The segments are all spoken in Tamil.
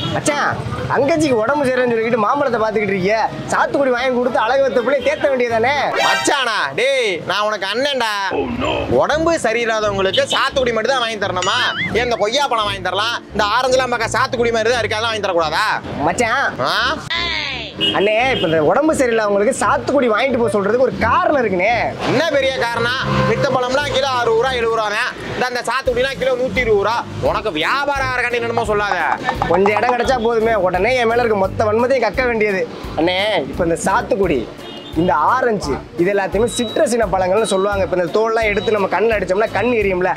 மச்சான் தங்கச்சிக்கு உடம்பு சரியில்லைன்னு சொல்லிக்கிட்டு மாம்பழத்தை பார்த்துக்கிட்டு இருக்கிய சாத்துக்குடி வாங்கி கொடுத்து அழகு வைத்த பிள்ளை தேத்த வேண்டியதானே மச்சானா டேய் நான் உனக்கு அண்ணன்டா உடம்பு சரியில்லாதவங்களுக்கு சாத்துக்குடி மட்டும் தான் வாங்கி தரணுமா ஏன் இந்த கொய்யா பழம் வாங்கி தரலாம் இந்த ஆரஞ்சுலாம் பார்க்க சாத்துக்குடி மாதிரி தான் இருக்கு அதெல்லாம் வாங்கி தரக்கூடாதா மச்சான் ஆ? அண்ணே இப்போ இந்த உடம்பு சரியில்லாதவங்களுக்கு சாத்துக்குடி வாங்கிட்டு போக சொல்றதுக்கு ஒரு காரணம் இருக்குண்ணே என்ன பெரிய காரணம் மித்த பழம்லாம் கிலோ அறுபது ரூபா எழுபது ரூபா இந்த அந்த சாத்துக்குடிலாம் கிலோ நூத்தி இருபது ரூபா உனக்கு வியாபாரம் ஆகிறக்காண்டி என்னமோ சொல்லாத கொஞ்சம் இடம் கிடைச்சா போதுமே உடனே என் மேல இருக்க மொத்த வன்மத்தையும் கக்க வேண்டியது அண்ணே இப்போ இந்த சாத்துக்குடி இந்த ஆரஞ்சு இது எல்லாத்தையுமே சிட்ரஸின பழங்கள்னு சொல்லுவாங்க இப்போ இந்த தோல்லாம் எடுத்து நம்ம கண்ணில் அடிச்சோம்னா கண் எரியும்ல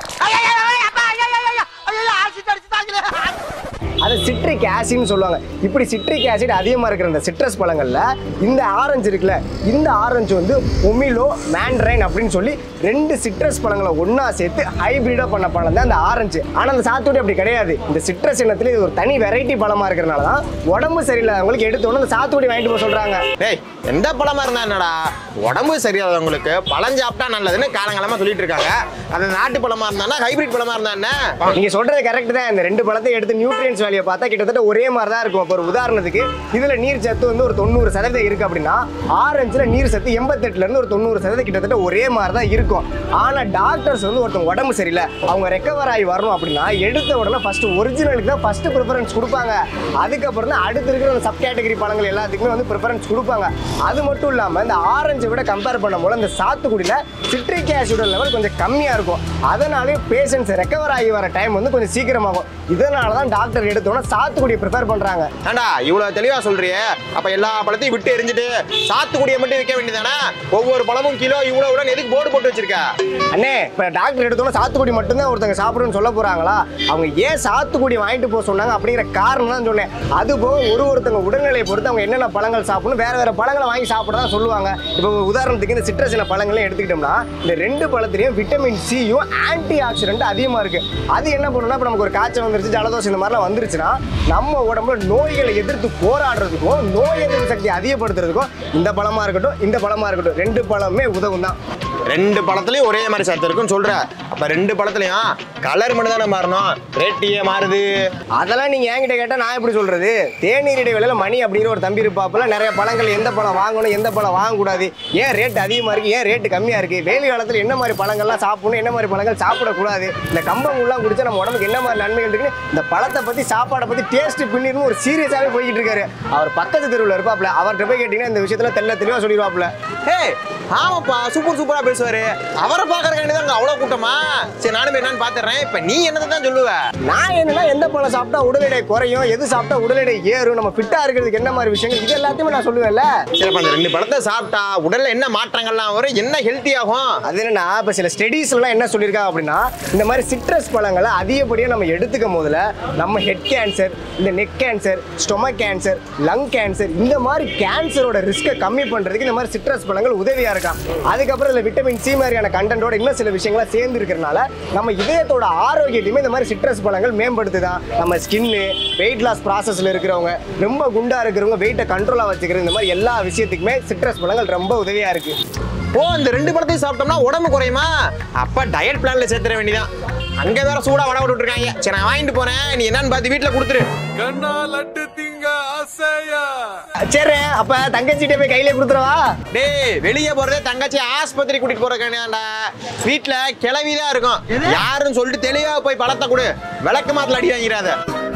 அது சிட்ரிக் ஆசிட்னு சொல்லுவாங்க இப்படி சிட்ரிக் ஆசிட் அதிகமாக இருக்கிற இந்த சிட்ரஸ் பழங்களில் இந்த ஆரஞ்சு இருக்குல்ல இந்த ஆரஞ்சு வந்து ஒமிலோ மேண்ட்ரைன் அப்படின்னு சொல்லி ரெண்டு சிட்ரஸ் பழங்களை ஒன்றா சேர்த்து ஹைபிரிடாக பண்ண பழம் தான் இந்த ஆரஞ்சு ஆனால் அந்த சாத்துக்குடி அப்படி கிடையாது இந்த சிட்ரஸ் இனத்தில் இது ஒரு தனி வெரைட்டி பழமாக இருக்கிறனால தான் உடம்பு சரியில்லாதவங்களுக்கு எடுத்தோன்னே இந்த சாத்துக்குடி வாங்கிட்டு போக சொல்கிறாங்க டேய் எந்த பழமா இருந்தா என்னடா உடம்பு சரியாதவங்களுக்கு பழம் சாப்பிட்டா நல்லதுன்னு காலங்காலமா சொல்லிட்டு இருக்காங்க அது நாட்டு பழமா இருந்தானா ஹைபிரிட் பழமா இருந்தா என்ன நீங்க சொல்றது கரெக்ட் தான் இந்த ரெண்டு பழத்தை எடுத்து நியூட்ரியன்ஸ் வேலையை பார்த்தா கிட்டத்தட்ட ஒரே மாதிரி தான் இருக்கும் இப்போ ஒரு உதாரணத்துக்கு இதுல நீர் சத்து வந்து ஒரு தொண்ணூறு சதவீதம் இருக்கு அப்படின்னா ஆரஞ்சுல நீர் சத்து எண்பத்தெட்டுல இருந்து ஒரு தொண்ணூறு சதவீதம் கிட்டத்தட்ட ஒரே மாதிரி தான் இருக்கும் ஆனா டாக்டர்ஸ் வந்து ஒருத்தவங்க உடம்பு சரியில்லை அவங்க ரெக்கவர் ஆகி வரணும் அப்படின்னா எடுத்த உடனே ஃபர்ஸ்ட் ஒரிஜினலுக்கு தான் ஃபர்ஸ்ட் ப்ரிஃபரன்ஸ் கொடுப்பாங்க அதுக்கப்புறம் தான் அடுத்து இருக்கிற அந்த சப் கேட்டகரி பழங்கள் எல்லாத்துக்குமே வந்து ப்ரிஃபரன்ஸ் கொடுப்பாங்க அது மட்டும் இல்லாம இந்த ஆரஞ்சை விட கம்பேர் பண்ணும்போது இந்த சாத்துக்குடியில சிட்ரிக் ஆசிடோட லெவல் கொஞ்சம் கம்மியா இருக்கும் அதனாலே பேஷண்ட்ஸ் ரெக்கவர் ஆகி வர டைம் வந்து கொஞ்சம் சீக்கிரமாகும் இதனால தான் டாக்டர் எடுத்தோன்னா சாத்துக்குடியை ப்ரிஃபர் பண்றாங்க ஏண்டா இவ்வளவு தெளிவா சொல்றியே அப்ப எல்லா பழத்தையும் விட்டு எரிஞ்சிட்டு சாத்துக்குடியை மட்டும் விற்க வேண்டியதானே ஒவ்வொரு பழமும் கிலோ இவ்வளவு இவ்வளவு எதுக்கு போர்டு போட்டு வச்சிருக்க அண்ணே இப்போ டாக்டர் எடுத்தோன்னா சாத்துக்குடி மட்டும்தான் ஒருத்தங்க சாப்பிடணும்னு சொல்ல போறாங்களா அவங்க ஏன் சாத்துக்குடி வாங்கிட்டு போக சொன்னாங்க அப்படிங்கிற காரணம் தான் சொன்னேன் அது போக ஒரு ஒருத்தங்க உடல்நிலையை பொறுத்து அவங்க என்னென்ன பழங்கள் சாப்பிடணும் வேற வேற பழங்களை வாங்கி சாப்பிட தான் சொல்லுவாங்க இப்போ உதாரணத்துக்கு இந்த சிட்ரஸின பழங்களையும் எடுத்துக்கிட்டோம்னா இந்த ரெண்டு பழத்துலையும் விட்டமின் சியும் ஆன்டி ஆக்சிடென்ட் அதிகமாக இருக்கு அது என்ன பண்ணுன்னா இப்போ நமக்கு ஒரு காய்ச்சல் வந்துருச்சு ஜலதோஷம் இந்த மாதிரிலாம் வந்துருச்சுன்னா நம்ம உடம்புல நோய்களை எதிர்த்து போராடுறதுக்கும் நோய் எதிர்ப்பு சக்தி அதிகப்படுத்துறதுக்கும் இந்த பழமா இருக்கட்டும் இந்த பழமா இருக்கட்டும் ரெண்டு பழமே உதவும் தான் ரெண்டு பழத்துலயும் ஒரே மாதிரி சத்து இருக்குன்னு சொல்ற அப்ப ரெண்டு பழத்துலயும் கலர் மட்டும் தானே மாறணும் ரேட் ஏன் மாறுது அதெல்லாம் நீங்க என்கிட்ட கேட்டா நான் எப்படி சொல்றது தேநீர் இடைவேளையில மணி அப்படிங்கிற ஒரு தம்பி இருப்பாப்புல நிறைய பழங்கள் எந்த பழம் வாங்கணும் எந்த பழம் வாங்கக்கூடாது ஏன் ரேட் அதிகமா இருக்கு ஏன் ரேட் கம்மியா இருக்கு வெயில் காலத்துல என்ன மாதிரி பழங்கள்லாம் சாப்பிடணும் என்ன மாதிரி பழங்கள் சாப்பிடக்கூடாது இந்த கம்பங்கள்லாம் குடிச்சா நம்ம உடம்புக்கு என்ன மாதிரி நன்மைகள் இருக்குன்னு இந்த பழத்தை பத்தி சாப்பாடை பத்தி டேஸ்ட் பின்னிருந்து ஒரு சீரியஸாவே போய்கிட்டு இருக்காரு அவர் பக்கத்து தெருவில் இருப்பாப்ல அவர்கிட்ட போய் கேட்டீங்கன்னா இந்த விஷயத்துல தெல்ல தெளிவா சொல்லிடுவாப்ல ஹே ஆமாப்பா சூப்பர் சூப்பரா பேசுவாரு அவரை பாக்குறக்காண்டி தான் அவ்வளவு கூட்டமா சரி நானும் போய் என்னன்னு பாத்துறேன் இப்ப நீ என்னதை தான் சொல்லுவ நான் என்னன்னா எந்த பழம் சாப்பிட்டா உடல் எடை குறையும் எது சாப்பிட்டா உடல் எடை ஏறும் நம்ம ஃபிட்டா இருக்கிறதுக்கு என்ன மாதிரி விஷயங்கள் இது எல்லாத்தையுமே நான் சொல்லுவேன்ல சரி அப்ப அந்த ரெண்டு பழத்தை சாப்பிட்டா உடல்ல என்ன மாற்றங்கள்லாம் வரும் என்ன ஹெல்த்தி ஆகும் அது என்னன்னா இப்போ சில ஸ்டடீஸ்லாம் என்ன சொல்லியிருக்காங்க அப்படின்னா இந்த மாதிரி சிட்ரஸ் பழங்களை அதிகப்படியாக நம்ம எடுத்துக்கும் போதுல நம்ம ஹெட் கேன்சர் இந்த neck cancer stomach cancer lung cancer இந்த மாதிரி கேன்சரோட ரிஸ்க்கை கம்மி பண்ணுறதுக்கு இந்த மாதிரி சிட்ரஸ் பழங்கள் உதவியாக இருக்காம் அதுக்கப்புறம் இதில் விட்டமின் சி மாதிரியான கண்டென்ட்டோட இன்னும் சில விஷயங்கள்லாம் சேர்ந்து இருக்கிறனால நம்ம இதயத்தோட ஆரோக்கியத்தையுமே இந்த மாதிரி சிட்ரஸ் பழங்கள் மேம்படுத்துதான் நம்ம ஸ்கின்னு வெயிட் லாஸ் ப்ராசஸில் இருக்கிறவங்க ரொம்ப குண்டா இருக்கிறவங்க வெயிட்டை கண்ட்ரோலாக வச்சுக்கிறது இந்த மாதிரி எல்லா விஷயத்துக்குமே சிட்ரஸ் பழங்கள் ரொம்ப உதவியாக இருக்குது ஓ இந்த ரெண்டு பழத்தையும் சாப்பிட்டோம்னா உடம்பு குறையுமா அப்ப டயட் பிளான்ல சேர்த்துற வேண்டியதான் அங்க வேற சூடா வட விட்டு இருக்காங்க சரி நான் வாங்கிட்டு போறேன் நீ என்னன்னு பார்த்து வீட்டுல கொடுத்துரு கண்ணா லட்டு திங்க அசையா சரி அப்ப தங்கச்சிட்ட போய் கையில கொடுத்துருவா டேய் வெளியே போறதே தங்கச்சி ஆஸ்பத்திரி கூட்டிட்டு போறக்காண்டா வீட்டுல கிளவிதான் இருக்கும் யாருன்னு சொல்லிட்டு தெளிவா போய் பழத்தை கொடு விளக்கு மாத்துல அடி வாங்கிறாத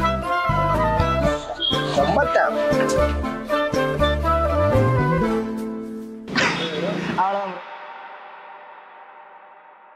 ரொம்ப அவ்வளோதான்